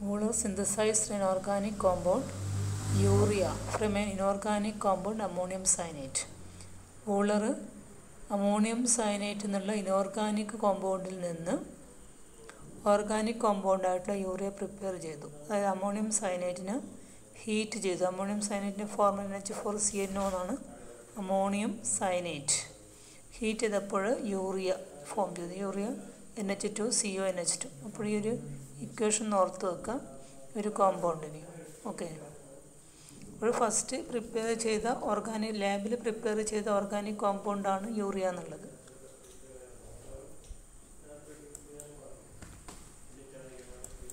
Wooler synthesized an organic compound urea from an inorganic compound ammonium cyanate. Wohler ammonium cyanate എന്നുള്ള inorganic കോമ്പൗണ്ടിൽ നിന്ന് organic കോമ്പൗണ്ടായിട്ടുള്ള urea prepare ചെയ്തു അതായത് ammonium സയനൈറ്റിന് ഹീറ്റ് ചെയ്തു അമോണിയം സയനൈറ്റിൻ്റെ formula N H four C N O എന്നാണ് അമോണിയം സയനൈറ്റ് ഹീറ്റ് ചെയ്തപ്പോൾ യൂറിയ ഫോം ചെയ്തു urea N H two C O N H two അപ്പോൾ ഈ ഒരു ഇക്വേഷൻ ഓർത്ത് വെക്കാം ഒരു കോമ്പൗണ്ടിന് ഓക്കെ അപ്പോൾ ഫസ്റ്റ് പ്രിപ്പയർ ചെയ്ത ഓർഗാനിക് ലാബിൽ പ്രിപ്പയർ ചെയ്ത ഓർഗാനിക് കോമ്പൗണ്ടാണ് യൂറിയ എന്നുള്ളത്